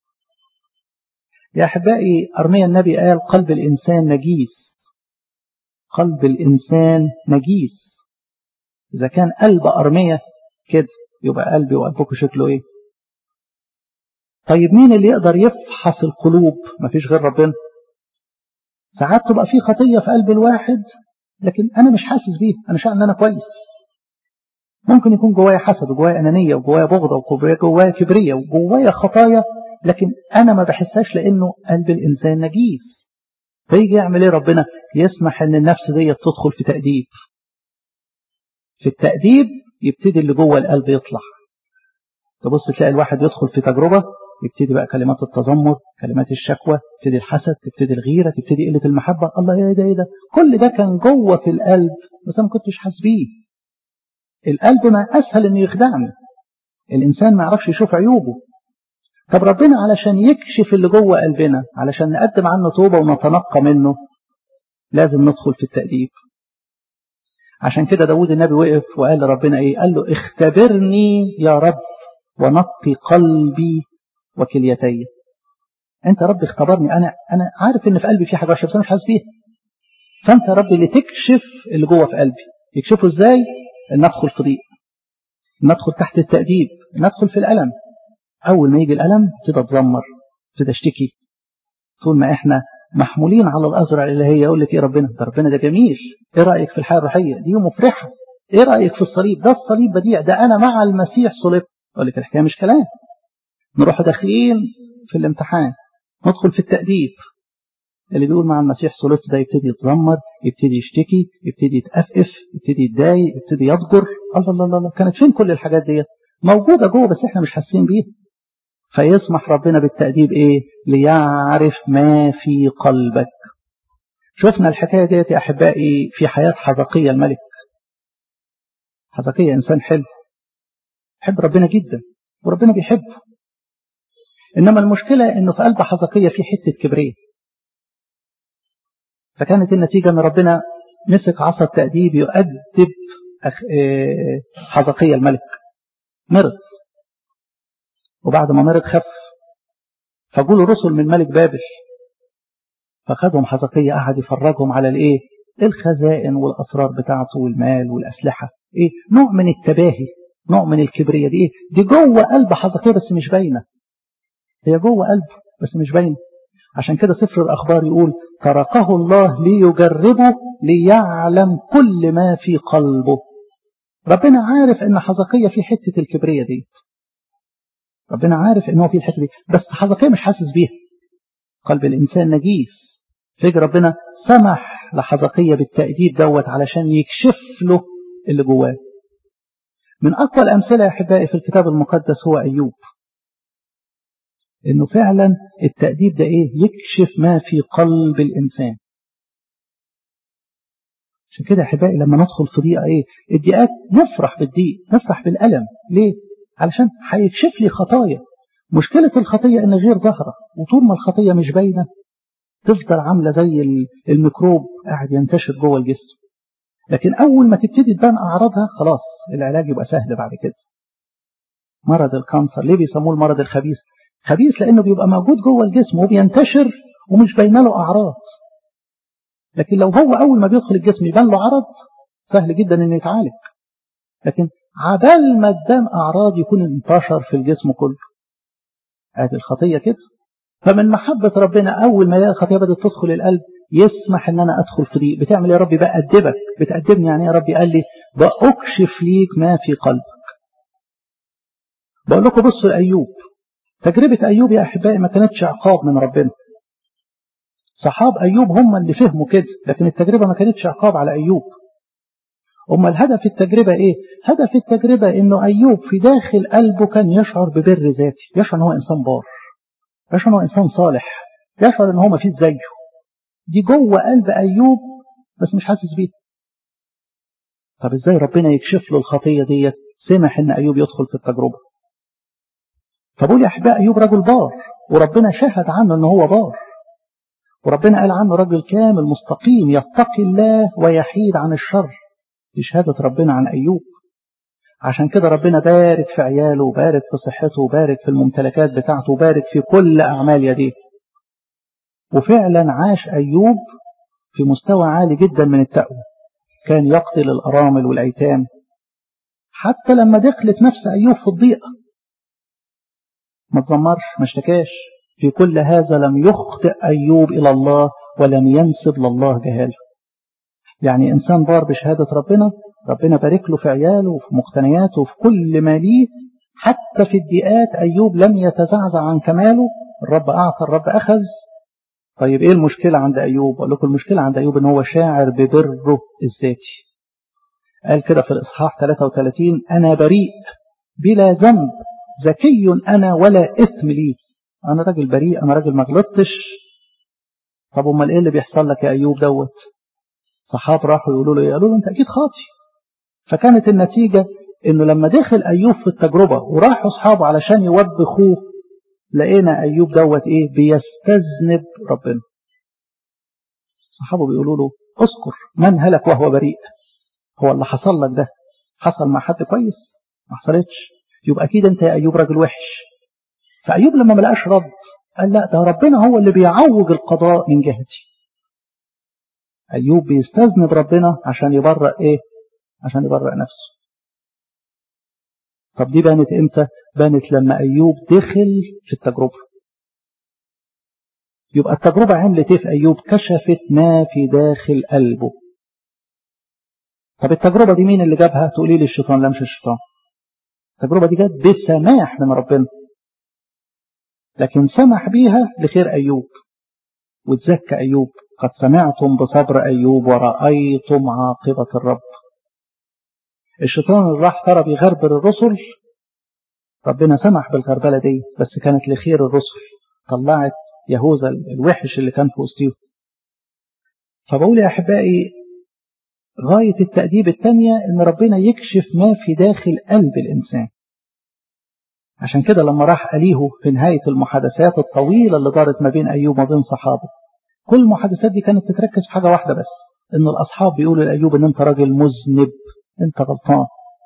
يا أحبائي أرميا النبي قال قلب الإنسان نجيس قلب الإنسان نجيس إذا كان قلب أرميا كده يبقى قلبي وقلبكم شكله إيه طيب مين اللي يقدر يفحص القلوب مفيش غير ربنا ساعات تبقى في خطية في قلب الواحد لكن أنا مش حاسس بيها أنا شايف أن أنا كويس ممكن يكون جوايا حسد وجوايا أنانية وجوايا بغضة وجوايا كبرية وجوايا خطايا لكن أنا ما بحسهاش لأنه قلب الإنسان نجيس فيجي يعمل إيه ربنا يسمح أن النفس دي تدخل في تأديب في التأديب يبتدي اللي جوه القلب يطلع تبص تلاقي الواحد يدخل في تجربة يبتدي بقى كلمات التذمر كلمات الشكوى تبتدي الحسد تبتدي الغيرة تبتدي قلة المحبة الله ايه ده ايه ده كل ده كان جوه في القلب بس انا ما كنتش حاسس بيه القلب ما اسهل انه يخدعني الانسان ما يعرفش يشوف عيوبه طب ربنا علشان يكشف اللي جوه قلبنا علشان نقدم عنه توبة ونتنقى منه لازم ندخل في التأديب عشان كده داود النبي وقف وقال لربنا ايه قال له اختبرني يا رب ونقي قلبي وكليتي انت يا رب اختبرني انا انا عارف ان في قلبي في حاجه وحشه بس انا مش حاسس بيها فانت يا رب اللي تكشف اللي جوه في قلبي يكشفه ازاي ان ادخل في ضيق ان ادخل تحت التأديب ان ادخل في الالم اول ما يجي الالم ابتدي اتذمر ابتدي اشتكي طول ما احنا محمولين على الازرع اللي هي يقول لك ايه ربنا ده ربنا ده جميل ايه رايك في الحياه الروحيه دي مفرحه ايه رايك في الصليب ده الصليب بديع ده انا مع المسيح صلبت اقول لك الحكايه مش كلام نروح داخلين في الامتحان ندخل في التأديب اللي بيقول مع المسيح صلبت ده يبتدي يتذمر يبتدي يشتكي يبتدي يتأفف يبتدي يتضايق يبتدي يضجر الله الله الله كانت فين كل الحاجات دي موجودة جوه بس احنا مش حاسين بيها فيسمح ربنا بالتأديب ايه ليعرف ما في قلبك شفنا الحكاية ديت يا أحبائي في حياة حزقية الملك حزقية إنسان حلو يحب ربنا جدا وربنا بيحبه إنما المشكلة إنه في قلب حزقية في حتة كبرية فكانت النتيجة إن ربنا مسك عصا التأديب يؤدب حزقية الملك مرض وبعد ما مرض خف فجوله رسل من ملك بابل فخدهم حزقية قعد يفرجهم على الايه الخزائن والاسرار بتاعته والمال والاسلحه ايه نوع من التباهي نوع من الكبريه دي ايه دي جوه قلب حزقية بس مش باينه هي جوه قلبه بس مش باينه عشان كده سفر الاخبار يقول تركه الله ليجربه ليعلم كل ما في قلبه ربنا عارف ان حزقية في حته الكبريه دي ربنا عارف ان هو في الحته دي بس حزقية مش حاسس بيها قلب الانسان نجيس فيجي ربنا سمح لحزقية بالتأديب دوت علشان يكشف له اللي جواه من أقوى الأمثلة يا أحبائي في الكتاب المقدس هو أيوب إنه فعلا التأديب ده إيه يكشف ما في قلب الإنسان عشان كده يا أحبائي لما ندخل في ضيقة إيه الضيقات نفرح بالضيق نفرح بالألم ليه علشان هيكشف لي خطايا مشكلة الخطية إن غير ظاهرة وطول ما الخطية مش باينة تفضل عاملة زي الميكروب قاعد ينتشر جوه الجسم لكن أول ما تبتدي تبان أعراضها خلاص العلاج يبقى سهل بعد كده مرض الكانسر ليه بيسموه المرض الخبيث خبيث لأنه بيبقى موجود جوه الجسم وبينتشر ومش باينه له أعراض لكن لو هو أول ما بيدخل الجسم يبان له عرض سهل جدا إنه يتعالج لكن عبال ما تبان أعراض يكون انتشر في الجسم كله هذه الخطية كده فمن محبة ربنا أول ما يلاقي الخطية بدأت تدخل القلب يسمح إن أنا أدخل في ضيق بتعمل يا ربي بأدبك بتأدبني يعني يا ربي قال لي بأكشف ليك ما في قلبك بقول لكم بصوا لأيوب تجربة أيوب يا أحبائي ما كانتش عقاب من ربنا صحاب أيوب هم اللي فهموا كده لكن التجربة ما كانتش عقاب على أيوب أما الهدف التجربة إيه؟ هدف التجربة إنه أيوب في داخل قلبه كان يشعر ببر ذاتي يشعر إن هو إنسان بار يشعر إن هو إنسان صالح يشعر إن هو ما فيش زيه دي جوه قلب أيوب بس مش حاسس بيه طب إزاي ربنا يكشف له الخطية ديت سمح إن أيوب يدخل في التجربة فبقول يا أحباء أيوب رجل بار وربنا شهد عنه أنه هو بار وربنا قال عنه رجل كامل مستقيم يتقي الله ويحيد عن الشر دي شهادة ربنا عن أيوب عشان كده ربنا بارك في عياله وبارك في صحته وبارك في الممتلكات بتاعته وبارك في كل أعمال يديه وفعلا عاش أيوب في مستوى عالي جدا من التقوى كان يقتل الأرامل والأيتام حتى لما دخلت نفس أيوب في الضيقة ما تزمرش ما اشتكاش في كل هذا لم يخطئ أيوب إلى الله ولم ينسب لله جهاله يعني إنسان بار بشهادة ربنا ربنا بارك له في عياله وفي مقتنياته وفي كل ما ليه حتى في الضيقات أيوب لم يتزعزع عن كماله الرب أعطى الرب أخذ طيب إيه المشكلة عند أيوب أقول لكم المشكلة عند أيوب إن هو شاعر ببره الذاتي قال كده في الإصحاح 33 أنا بريء بلا ذنب ذكي أنا ولا إثم لي أنا راجل بريء أنا راجل ما غلطتش طب أمال إيه اللي بيحصل لك يا أيوب دوت صحاب راحوا يقولوا له قالوا له أنت أكيد خاطي فكانت النتيجة إنه لما دخل أيوب في التجربة وراحوا أصحابه علشان يوبخوه لقينا أيوب دوت إيه بيستذنب ربنا صحابه بيقولوا له اذكر من هلك وهو بريء هو اللي حصل لك ده حصل مع حد كويس ما حصلتش يبقى أكيد أنت يا أيوب راجل وحش فأيوب لما ما لقاش رد قال لا ده ربنا هو اللي بيعوج القضاء من جهتي أيوب بيستذنب ربنا عشان يبرأ إيه عشان يبرأ نفسه طب دي بانت إمتى بانت لما أيوب دخل في التجربة يبقى التجربة عملت إيه في أيوب كشفت ما في داخل قلبه طب التجربة دي مين اللي جابها تقولي لي الشيطان لا مش الشيطان التجربة دي جت بسماح من ربنا لكن سمح بيها لخير أيوب وتزكى أيوب قد سمعتم بصبر أيوب ورأيتم عاقبة الرب الشيطان اللي راح ترى بيغربل الرسل ربنا سمح بالغربلة دي بس كانت لخير الرسل طلعت يهوذا الوحش اللي كان في وسطهم فبقول يا أحبائي غاية التأديب الثانية إن ربنا يكشف ما في داخل قلب الإنسان عشان كده لما راح أليه في نهاية المحادثات الطويلة اللي دارت ما بين أيوب وما بين صحابه كل المحادثات دي كانت تتركز في حاجة واحدة بس إن الأصحاب بيقولوا لأيوب إن أنت راجل مذنب أنت غلطان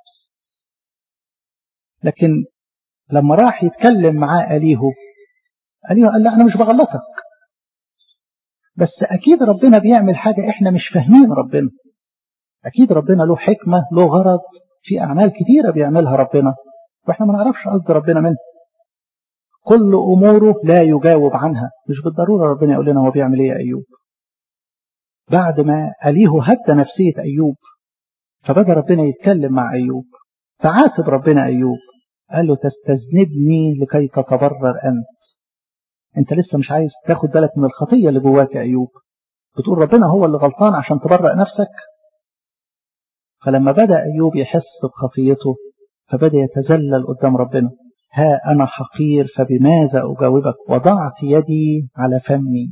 لكن لما راح يتكلم معاه أليه أليه قال لا أنا مش بغلطك بس أكيد ربنا بيعمل حاجة إحنا مش فاهمين ربنا أكيد ربنا له حكمة له غرض في أعمال كثيرة بيعملها ربنا وإحنا ما نعرفش قصد ربنا منه كل أموره لا يجاوب عنها مش بالضرورة ربنا يقول لنا هو بيعمل إيه يا أيوب بعد ما أليه هدى نفسية أيوب فبدأ ربنا يتكلم مع أيوب فعاتب ربنا أيوب قال له تستذنبني لكي تتبرر أنت أنت لسه مش عايز تاخد بالك من الخطية اللي جواك يا أيوب بتقول ربنا هو اللي غلطان عشان تبرأ نفسك فلما بدأ أيوب يحس بخطيته فبدأ يتذلل قدام ربنا ها أنا حقير فبماذا أجاوبك وضعت يدي على فمي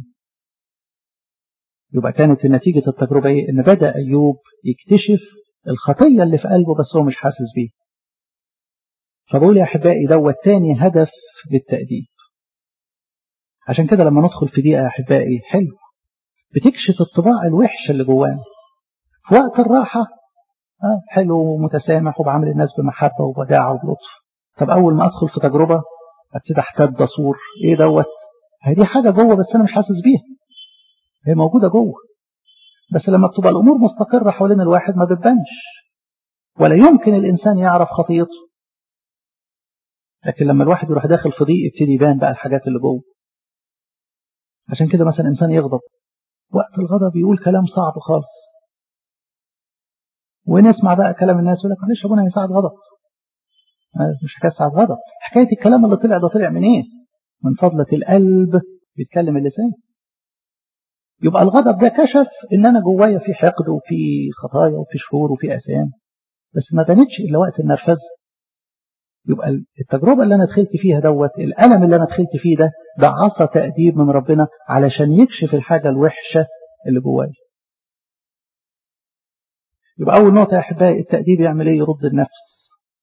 يبقى كانت نتيجة التجربة إيه؟ إن بدأ أيوب يكتشف الخطية اللي في قلبه بس هو مش حاسس بيها فبقول يا أحبائي دوت تاني هدف للتأديب عشان كده لما ندخل في دقيقة يا أحبائي حلو بتكشف الطباع الوحشة اللي جوانا في وقت الراحة آه حلو ومتسامح وبعامل الناس بمحبة وبداعة وبلطف طب أول ما أدخل في تجربة أبتدي أحتد أصور إيه دوت هي دي حاجة جوه بس أنا مش حاسس بيها هي موجودة جوه بس لما بتبقى الأمور مستقرة حوالين الواحد ما بتبانش ولا يمكن الإنسان يعرف خطيته لكن لما الواحد يروح داخل في ضيق يبتدي يبان بقى الحاجات اللي جوه عشان كده مثلا إنسان يغضب وقت الغضب يقول كلام صعب خالص ونسمع بقى كلام الناس يقول لك معلش ابونا هي ساعة غضب مش حكاية ساعة غضب حكاية الكلام اللي طلع ده طلع من ايه من فضلة القلب بيتكلم اللسان يبقى الغضب ده كشف ان انا جوايا في حقد وفي خطايا وفي شرور وفي اسام بس ما بانتش الا وقت النرفزه يبقى التجربة اللي أنا دخلت فيها دوت الألم اللي أنا دخلت فيه ده ده عصا تأديب من ربنا علشان يكشف الحاجة الوحشة اللي جوايا يبقى أول نقطة يا أحبائي التأديب يعمل إيه يرد النفس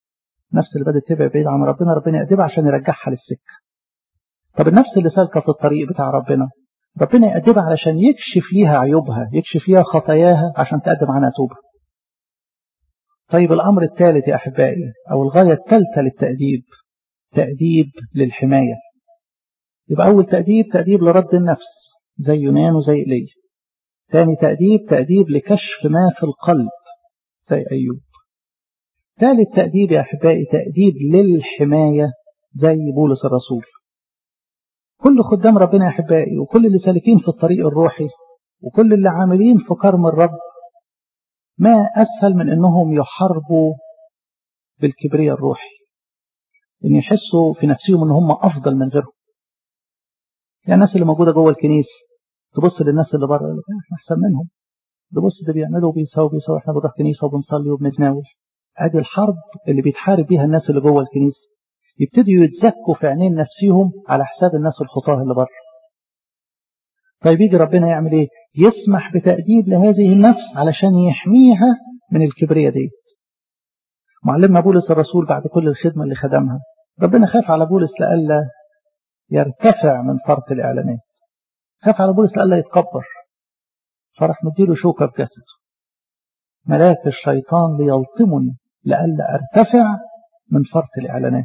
النفس اللي بدأت تبعد بعيد عن ربنا ربنا يقدمها عشان يرجعها للسكة طب النفس اللي سالكة في الطريق بتاع ربنا ربنا يقدمها علشان يكشف ليها عيوبها يكشف ليها خطاياها عشان تقدم عنها توبة طيب الأمر الثالث يا أحبائي أو الغاية الثالثة للتأديب تأديب للحماية يبقى أول تأديب تأديب لرد النفس زي يونان وزي إيليا ثاني تأديب تأديب لكشف ما في القلب زي أيوب ثالث تأديب يا أحبائي تأديب للحماية زي بولس الرسول كل خدام ربنا يا أحبائي وكل اللي سالكين في الطريق الروحي وكل اللي عاملين في كرم الرب ما أسهل من أنهم يحاربوا بالكبرياء الروحي أن يحسوا في نفسهم أن هم أفضل من غيرهم يعني الناس اللي موجودة جوه الكنيسة تبص للناس اللي بره احنا أحسن منهم تبص ده بيعملوا وبيساووا بيساووا احنا بنروح كنيسة وبنصلي وبنتناول ادي الحرب اللي بيتحارب بيها الناس اللي جوه الكنيسة يبتدوا يتزكوا في عينين نفسهم على حساب الناس الخطاه اللي بره طيب يجي ربنا يعمل ايه يسمح بتأديب لهذه النفس علشان يحميها من الكبرية دي معلمنا بولس الرسول بعد كل الخدمة اللي خدمها ربنا خاف على بولس لألا يرتفع من فرط الإعلانات خاف على بولس لألا يتكبر فراح مديله شوكة في جسده ملاك الشيطان ليلطمني لألا أرتفع من فرط الإعلانات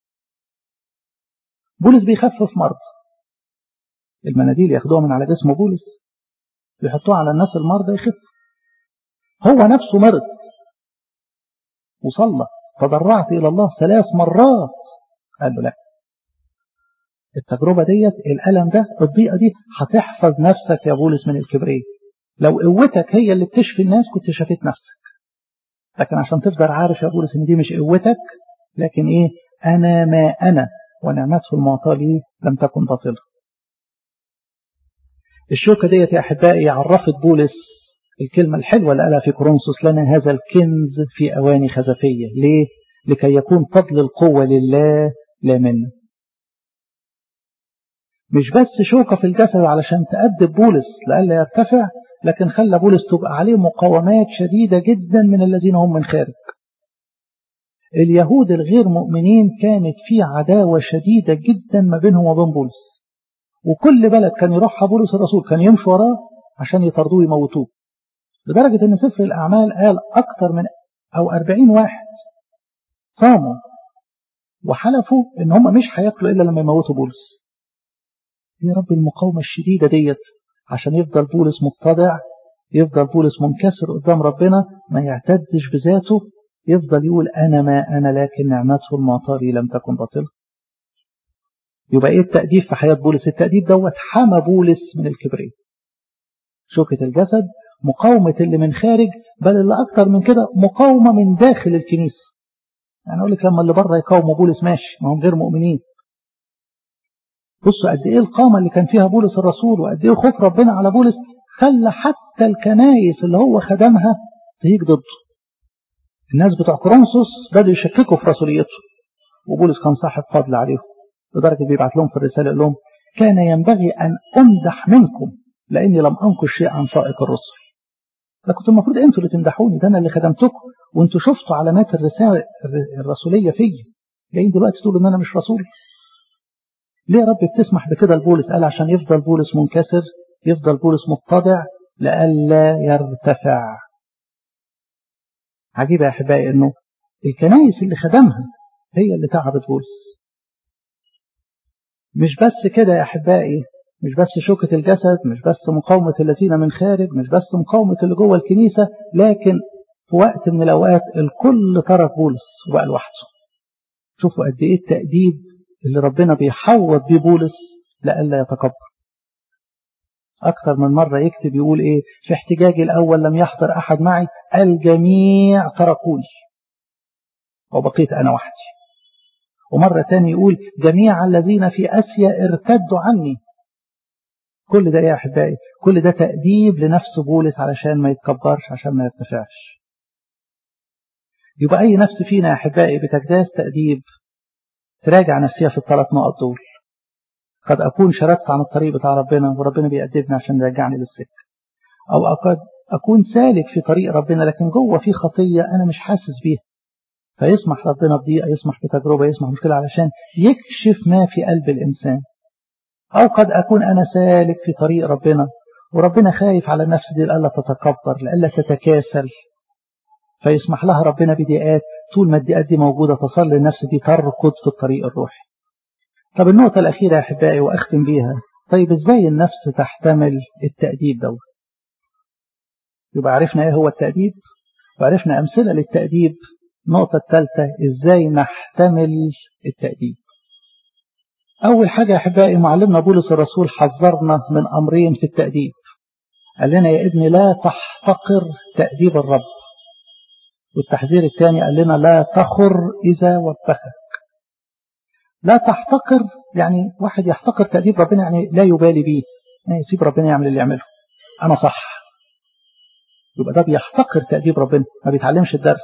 بولس بيخفف مرض المناديل ياخدوها من على جسم بولس يحطوها على الناس المرضى يخف هو نفسه مرض وصلى تضرعت إلى الله ثلاث مرات قال له لا التجربة ديت الألم ده الضيقة دي هتحفظ نفسك يا بولس من الكبرية لو قوتك هي اللي بتشفي الناس كنت شفيت نفسك لكن عشان تفضل عارف يا بولس ان دي مش قوتك لكن ايه انا ما انا ونعمته المعطاة لي لم تكن باطلة الشوكة ديت يا أحبائي عرفت بولس الكلمة الحلوة اللي قالها في كورنثوس لنا هذا الكنز في أواني خزفية ليه؟ لكي يكون فضل القوة لله لا منا مش بس شوكة في الجسد علشان تأدب بولس لألا يرتفع لكن خلى بولس تبقى عليه مقاومات شديدة جدا من الذين هم من خارج اليهود الغير مؤمنين كانت في عداوة شديدة جدا ما بينهم وبين بولس وكل بلد كان يروحها بولس الرسول كان يمشي وراه عشان يطردوه ويموتوه لدرجة ان سفر الأعمال قال أكثر من أو أربعين واحد صاموا وحلفوا ان هم مش هياكلوا إلا لما يموتوا بولس يا رب المقاومة الشديدة ديت عشان يفضل بولس متضع يفضل بولس منكسر قدام ربنا ما يعتدش بذاته يفضل يقول أنا ما أنا لكن نعمته المعطاة لي لم تكن باطلة يبقى إيه التأديب في حياة بولس التأديب دوت حمى بولس من الكبرياء شوكة الجسد مقاومة اللي من خارج بل اللي أكتر من كده مقاومة من داخل الكنيسة يعني أقول لك لما اللي بره يقاوموا بولس ماشي ما هم غير مؤمنين بصوا قد ايه القامة اللي كان فيها بولس الرسول وقد ايه خوف ربنا على بولس خلى حتى الكنايس اللي هو خدمها تهيج ضده الناس بتوع كورنثوس بدأوا يشككوا في رسوليته وبولس كان صاحب فضل عليهم لدرجة بيبعت لهم في الرسالة يقول لهم كان ينبغي أن أمدح منكم لأني لم أنقش شيء عن سائق الرسل ده كنت المفروض أنتوا اللي تمدحوني ده أنا اللي خدمتكم وأنتوا شفتوا علامات الرسالة الرسولية فيا جايين دلوقتي تقولوا إن أنا مش رسول ليه يا رب بتسمح بكده لبولس قال عشان يفضل بولس منكسر يفضل بولس متضع لئلا يرتفع عجيب يا أحبائي أنه الكنائس اللي خدمها هي اللي تعبت بولس مش بس كده يا أحبائي مش بس شوكة الجسد مش بس مقاومة الذين من خارج مش بس مقاومة اللي جوه الكنيسة لكن في وقت من الأوقات الكل ترك بولس وبقى لوحده شوفوا قد إيه التأديب اللي ربنا بيحوط بيه بولس لئلا يتكبر أكثر من مرة يكتب يقول إيه في احتجاجي الأول لم يحضر أحد معي الجميع تركوني وبقيت أنا وحدي ومرة تاني يقول جميع الذين في أسيا ارتدوا عني كل ده يا أحبائي كل ده تأديب لنفس بولس علشان ما يتكبرش عشان ما يرتفعش يبقى أي نفس فينا يا أحبائي بتجداز تأديب تراجع نفسها في الثلاث نقط دول قد أكون شردت عن الطريق بتاع ربنا وربنا بيأدبني عشان يرجعني للسكة أو قد أكون سالك في طريق ربنا لكن جوه في خطية أنا مش حاسس بيها فيسمح ربنا بضيقة يسمح بتجربة يسمح مشكلة علشان يكشف ما في قلب الإنسان أو قد أكون أنا سالك في طريق ربنا وربنا خايف على النفس دي لألا تتكبر لألا تتكاسل فيسمح لها ربنا بضيقات طول ما الضيقات دي موجودة تصل النفس دي تركض في الطريق الروحي طب النقطة الأخيرة يا أحبائي وأختم بيها طيب إزاي النفس تحتمل التأديب دوت يبقى عرفنا إيه هو التأديب وعرفنا أمثلة للتأديب النقطة الثالثة إزاي نحتمل التأديب أول حاجة يا أحبائي معلمنا بولس الرسول حذرنا من أمرين في التأديب قال لنا يا ابني لا تحتقر تأديب الرب والتحذير الثاني قال لنا لا تخر إذا وبخك لا تحتقر يعني واحد يحتقر تأديب ربنا يعني لا يبالي بيه يعني يسيب ربنا يعمل اللي يعمله أنا صح يبقى ده بيحتقر تأديب ربنا ما بيتعلمش الدرس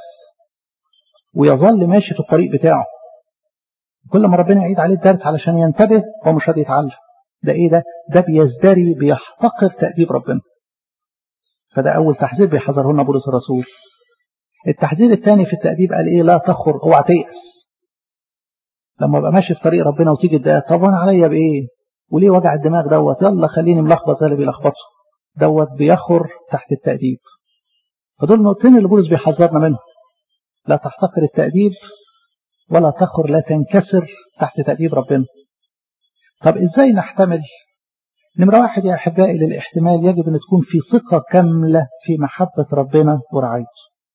ويظل ماشي في الطريق بتاعه كل ما ربنا يعيد عليه الدرس علشان ينتبه هو مش راضي يتعلم ده ايه ده ده بيزدري بيحتقر تأديب ربنا فده أول تحذير بيحذره لنا بولس الرسول التحذير الثاني في التأديب قال ايه لا تخر اوعى تيأس لما ابقى ماشي في طريق ربنا وتيجي الدقات طب انا عليا بايه وليه وجع الدماغ دوت يلا خليني ملخبط زي اللي بيلخبطه دوت بيخر تحت التأديب فدول النقطتين اللي بولس بيحذرنا منهم لا تحتقر التأديب ولا تخر لا تنكسر تحت تأديب ربنا طب ازاي نحتمل نمرة واحد يا أحبائي للاحتمال يجب أن تكون في ثقة كاملة في محبة ربنا ورعايته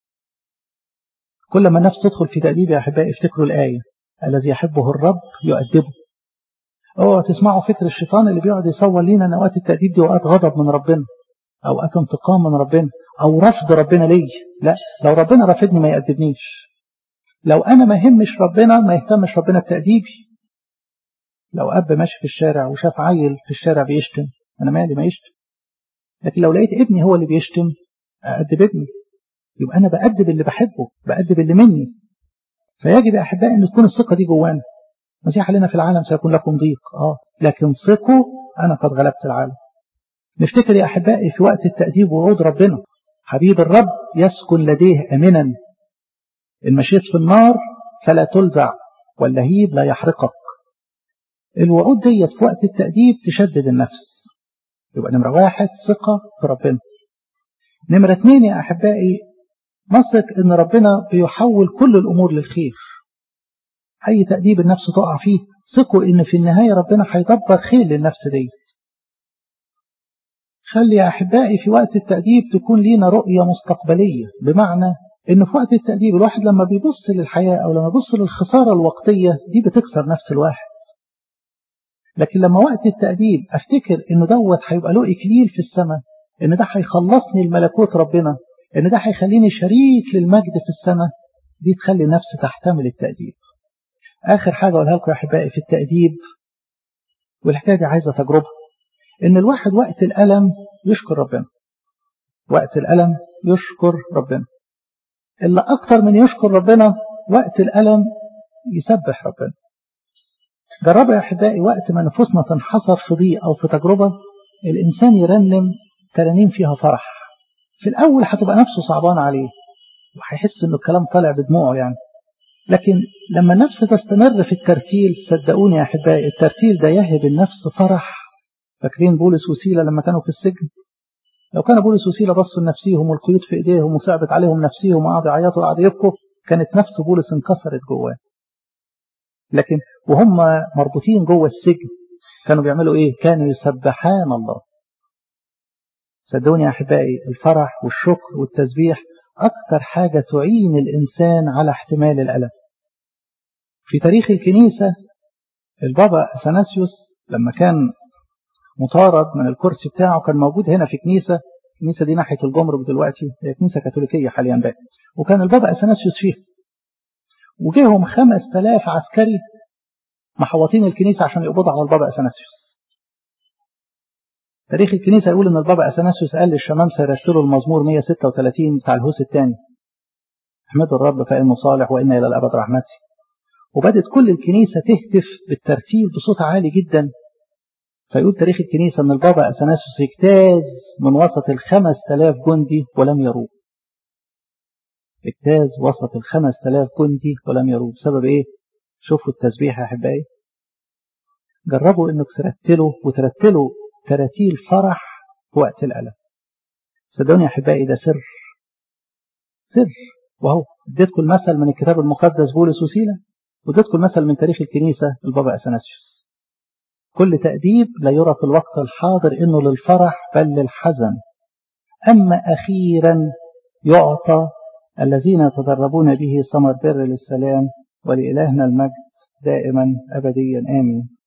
كل ما النفس تدخل في تأديب يا أحبائي افتكروا الآية الذي يحبه الرب يؤدبه اوعوا تسمعوا فكر الشيطان اللي بيقعد يصور لينا ان اوقات التأديب دي اوقات غضب من ربنا اوقات انتقام من ربنا او رفض ربنا لي لا لو ربنا رفضني ما يأدبنيش لو انا ما همش ربنا ما يهتمش ربنا بتأديبي لو اب ماشي في الشارع وشاف عيل في الشارع بيشتم انا مالي ما يشتم لكن لو لقيت ابني هو اللي بيشتم أأدب ابني يبقى انا بأدب اللي بحبه بأدب اللي مني فيجب يا أحبائي أن تكون الثقة دي جوانا مسيح لنا في العالم سيكون لكم ضيق آه لكن ثقوا أنا قد غلبت العالم نفتكر يا أحبائي في وقت التأديب وعود ربنا حبيب الرب يسكن لديه أمنا إن مشيت في النار فلا تلزع واللهيب لا يحرقك الوعود ديت في وقت التأديب تشدد النفس يبقى نمرة واحد ثقة في ربنا نمرة اثنين يا أحبائي نثق ان ربنا بيحول كل الامور للخير اي تأديب النفس تقع فيه ثقوا ان في النهاية ربنا هيدبر خير للنفس دي خلي يا احبائي في وقت التأديب تكون لينا رؤية مستقبلية بمعنى ان في وقت التأديب الواحد لما بيبص للحياة او لما يبص للخسارة الوقتية دي بتكسر نفس الواحد لكن لما وقت التأديب افتكر انه دوت هيبقى له اكليل في السماء ان ده هيخلصني الملكوت ربنا ان ده هيخليني شريك للمجد في السماء دي تخلي النفس تحتمل التأديب آخر حاجة أقولها لكم يا أحبائي في التأديب والحكاية دي عايزة تجربة إن الواحد وقت الألم يشكر ربنا وقت الألم يشكر ربنا إلا أكتر من يشكر ربنا وقت الألم يسبح ربنا جربوا يا أحبائي وقت ما نفوسنا تنحصر في ضيق أو في تجربة الإنسان يرنم ترانيم فيها فرح في الأول هتبقى نفسه صعبان عليه وهيحس إنه الكلام طالع بدموعه يعني لكن لما النفس تستمر في الترتيل صدقوني يا أحبائي الترتيل ده يهب النفس فرح فاكرين بولس وسيلة لما كانوا في السجن لو كان بولس وسيلة بصوا لنفسيهم والقيود في إيديهم وصعبت عليهم نفسيهم وقعدوا يعيطوا وقعدوا يبكوا كانت نفس بولس انكسرت جواه لكن وهم مربوطين جوه السجن كانوا بيعملوا إيه؟ كانوا يسبحان الله صدقوني يا أحبائي الفرح والشكر والتسبيح أكثر حاجة تعين الإنسان على احتمال الألم في تاريخ الكنيسة البابا أثناسيوس لما كان مطارد من الكرسي بتاعه كان موجود هنا في كنيسة الكنيسة دي ناحية الجمرك دلوقتي هي كنيسة كاثوليكية حاليا بقى وكان البابا أثناسيوس فيها وجيهم خمس تلاف عسكري محوطين الكنيسة عشان يقبضوا على البابا أثناسيوس تاريخ الكنيسة يقول ان البابا أثناسيوس قال للشمامسة يرسلوا المزمور 136 بتاع الهوس الثاني احمدوا الرب فإنه صالح وإنا إلى الأبد رحمته وبدت كل الكنيسة تهتف بالترتيل بصوت عالي جدا فيقول تاريخ الكنيسة ان البابا أثناسيوس اجتاز من وسط الخمس تلاف جندي ولم يروه اجتاز وسط الخمس تلاف جندي ولم يروه بسبب ايه شوفوا التسبيح يا احبائي جربوا انك ترتلوا وترتلوا تراتيل فرح في وقت الألم صدقوني يا احبائي ده سر سر وهو اديتكم المثل من الكتاب المقدس بولس وسيلة واديتكم المثل من تاريخ الكنيسة البابا أثناسيوس كل تأديب لا يرى في الوقت الحاضر انه للفرح بل للحزن اما اخيرا يعطى الذين يتدربون به ثمر بر للسلام ولإلهنا المجد دائما أبديا آمين